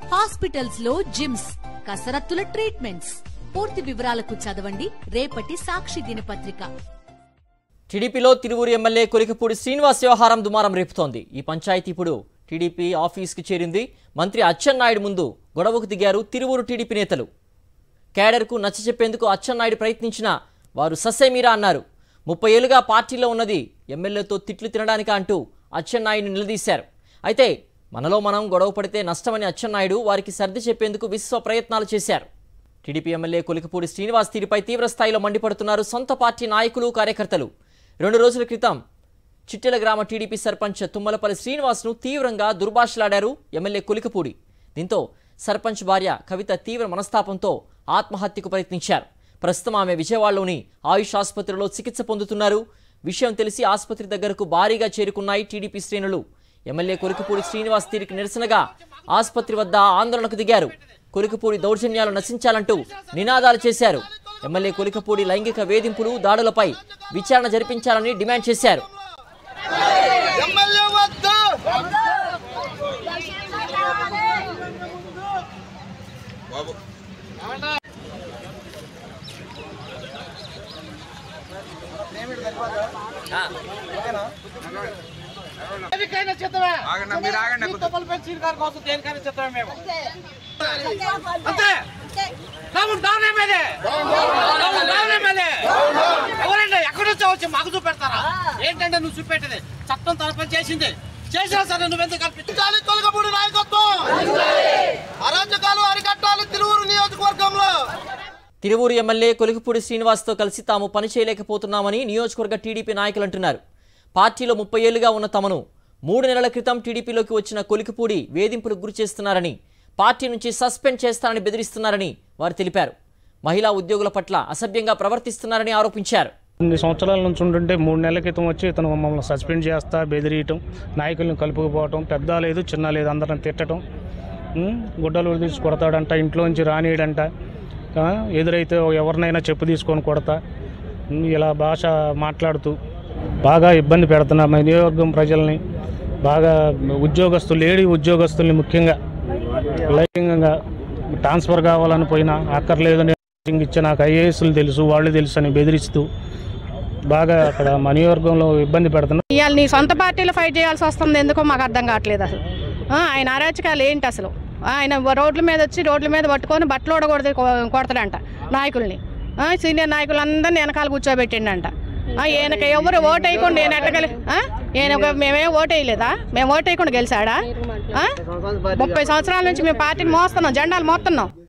Hospitals లో gyms కసరత్తుల treatments పూర్తి వివరాలకు చదవండి రేపటి సాక్షి దినపత్రిక టీడీపీలో తిరువూరు ఎమ్మెల్యే కొలికపూడి శ్రీనివాస్ వ్యవహారం దుమారం రేపుతోంది ఈ పంచాయతీ ఇప్పుడు టీడీపీ ఆఫీస్కి చేరింది మంత్రి అచ్చెన్నాయుడు ముందు గొడవకు దిగారు తిరువూరు టీడీపీ నేతలు కేడర్కు నచ్చచెప్పేందుకు అచ్చెన్నాయుడు ప్రయత్నించినా వారు ససేమీరా అన్నారు ముప్పై ఏళ్లుగా పార్టీలో ఉన్నది ఎమ్మెల్యేతో తిట్లు తినడానిక అంటూ అచ్చెన్నాయుడిని నిలదీశారు అయితే మనలో మనం గొడవ పడితే నష్టమని అచ్చెన్నాయుడు వారికి సర్ది చెప్పేందుకు విశ్వ ప్రయత్నాలు చేశారు టీడీపీ ఎమ్మెల్యే కొలికపూడి శ్రీనివాస్ తీరుపై తీవ్రస్థాయిలో మండిపడుతున్నారు సొంత పార్టీ నాయకులు కార్యకర్తలు రెండు రోజుల క్రితం చిట్టెల గ్రామ టీడీపీ సర్పంచ్ తుమ్మలపల్లి శ్రీనివాస్ను తీవ్రంగా దుర్భాషలాడారు ఎమ్మెల్యే కొలికపూడి దీంతో సర్పంచ్ భార్య కవిత తీవ్ర మనస్తాపంతో ఆత్మహత్యకు ప్రయత్నించారు ప్రస్తుతం ఆమె విజయవాడలోని ఆయుష్ ఆసుపత్రిలో చికిత్స పొందుతున్నారు విషయం తెలిసి ఆసుపత్రి దగ్గరకు భారీగా చేరుకున్నాయి టీడీపీ శ్రేణులు ఎమ్మెల్యే కొలికపూడి శ్రీనివాస్ తీరికి నిరసనగా ఆసుపత్రి వద్ద ఆందోళనకు దిగారు కొలికపూడి దౌర్జన్యాలు నశించాలంటూ నినాదాలు చేశారు ఎమ్మెల్యే కొలికపూడి లైంగిక వేధింపులు దాడులపై విచారణ జరిపించాలని డిమాండ్ చేశారు ఎమ్మెల్యే వద్దు దేనికైనా చిత్తమే ఆగండి, మీరు ఆగండి. ఈ తుమ్మలపై సీన్ గారి కోసం దేనికైనా చిత్తమే మేము అంతే down down MLA down down MLA ఎవరండి ఎక్కడి నుంచో వచ్చి మాకు చూపెడతారా ఏంటంటే నువ్వు చూపెట్టేది చట్టం తరపని చేసింది చేసినా సరే నువ్వెందుకు కల్పించాలి తొలగపూడి నాయకత్వం అరాజకాలు అరికట్టాలి తిరువురు నియోజకవర్గంలో తిరువూరు ఎమ్మెల్యే కొలికపూడి శ్రీనివాస్తో కలిసి తాము పనిచేయలేకపోతున్నామని నియోజకవర్గ టీడీపీ నాయకులు అంటున్నారు పార్టీలో ముప్పై ఏళ్లుగా ఉన్న తమను మూడు నెలల క్రితం టీడీపీలోకి వచ్చిన కొలికపూడి వేధింపులకు గురి చేస్తున్నారని పార్టీ నుంచి సస్పెండ్ చేస్తారని బెదిరిస్తున్నారని వారు తెలిపారు మహిళా ఉద్యోగుల పట్ల అసభ్యంగా ప్రవర్తిస్తున్నారని ఆరోపించారు కొన్ని సంవత్సరాల నుంచి ఉంటుంటే మూడు నెలల క్రితం వచ్చి ఇతను మమ్మల్ని సస్పెండ్ చేస్తా బెదిరియటం నాయకులను కలుపుకుపోవటం పెద్ద లేదు చిన్న లేదు అందరం తిట్టడం ఉం? గుడ్డలు తీసి కొడతాడంట ఇంట్లోంచి రానియడంట ఆ? ఎదురైతే ఎవరినైనా చెప్పు తీసుకొని కొడతా ఉం? ఇలా భాష మాట్లాడుతూ బాగా ఇబ్బంది పెడుతున్నా మా నియోజకవర్గం ప్రజల్ని బాగా ఉద్యోగస్తులు లేడీ ఉద్యోగస్తుల్ని ముఖ్యంగా లైంగికంగా ట్రాన్స్ఫర్ కావాలని పోయినా అక్కర్లేదని ఇచ్చే నాకు ఐఏఎస్లు తెలుసు వాళ్ళు తెలుసు అని బెదిరిస్తూ బాగా అక్కడ మా నియోజకవర్గంలో ఇబ్బంది పెడుతున్నా ఇవాళ నీ సొంత పార్టీలో ఫైట్ చేయాల్సి వస్తుంది ఎందుకో మాకు అర్థం కావట్లేదు అసలు ఆ, ఆయన అరాచకాలు ఏంటి అసలు ఆయన రోడ్ల మీద వచ్చి రోడ్ల మీద పట్టుకొని బట్టలు ఓడకూడదు కొడతాడంట నాయకుల్ని ఆ, సీనియర్ నాయకులందరినీ వెనకాల కూర్చోబెట్టిండంట ఆ, ఈయనకి ఎవరు ఓటు వేయకుండా నేను ఎట్టగలి ఈయన ఒక- మేమేం ఓటు వేయలేదా మేము ఓటు వేయకుండా గెలిచాడా ఆ? ముప్పై సంవత్సరాల నుంచి మేము పార్టీని మోస్తున్నాం జెండాలు మోస్తున్నాం